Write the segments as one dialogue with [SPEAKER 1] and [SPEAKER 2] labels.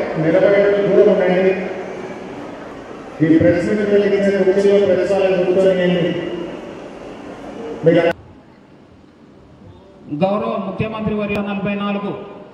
[SPEAKER 1] నిలబడే దూరం ఉండండి ఈ ప్రెస్ మీట్ వెళ్ళిన కుర్చీలో ప్రతిసారి కూర్చొని నేను మీకు
[SPEAKER 2] గౌరవ ముఖ్యమంత్రి వర్య నలభై నాలుగు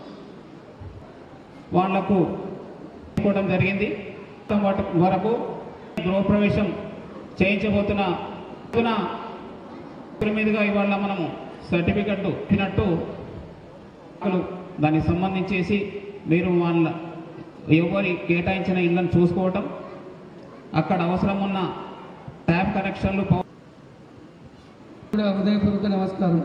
[SPEAKER 2] వాళ్లకు ఇవ్వడం జరిగింది వాటి వరకు గృహప్రవేశం చేయించబోతున్న రోజున పేరు మీదుగా ఇవాళ మనము సర్టిఫికెట్ ఇచ్చినట్టు అసలు దానికి సంబంధించేసి మీరు వాళ్ళ ఎవరి కేటాయించిన ఇళ్ళని చూసుకోవటం అక్కడ అవసరం ఉన్న ట్యాప్ కనెక్షన్లు పవర్
[SPEAKER 3] కూడా హృదయపూర్వక నమస్కారం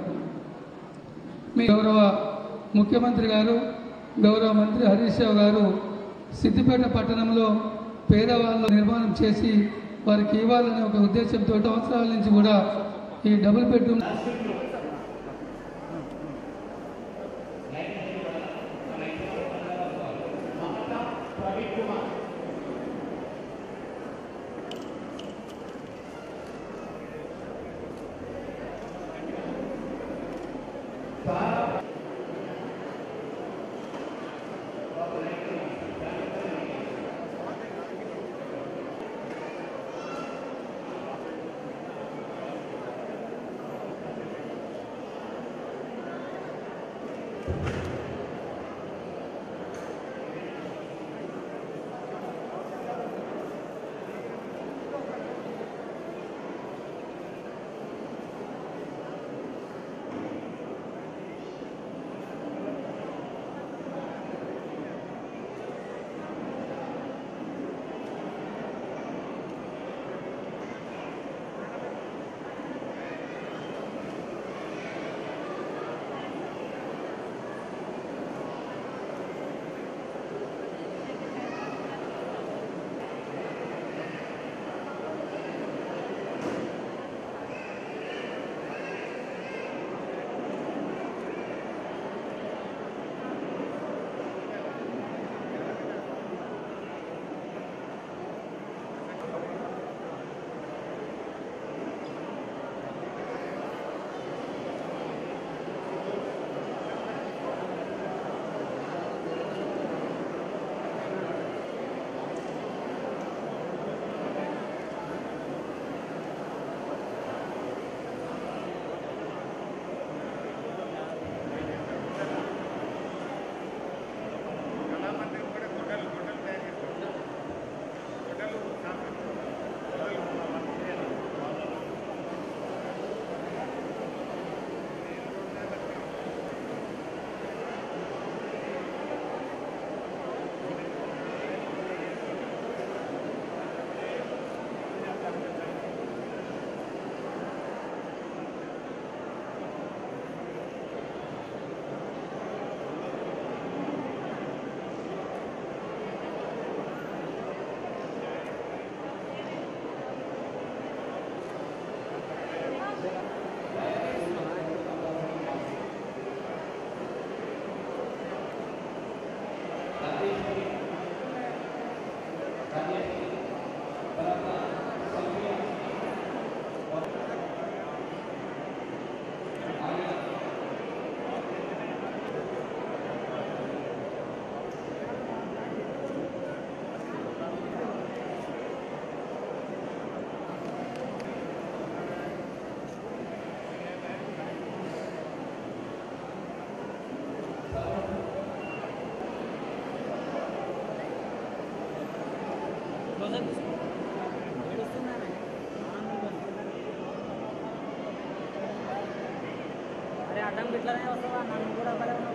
[SPEAKER 3] మీ గౌరవ ముఖ్యమంత్రి గారు గౌరవ మంత్రి హరీష్ రావు గారు సిద్దిపేట పట్టణంలో పేదవాళ్ళు నిర్మాణం చేసి వారికి ఇవ్వాలనే ఒక ఉద్దేశంతో సంవత్సరాల నుంచి కూడా ఈ డబుల్ బెడ్రూమ్
[SPEAKER 4] అరే అడ్డం ఇట్లానే వస్తావా నన్ను కూడా పడే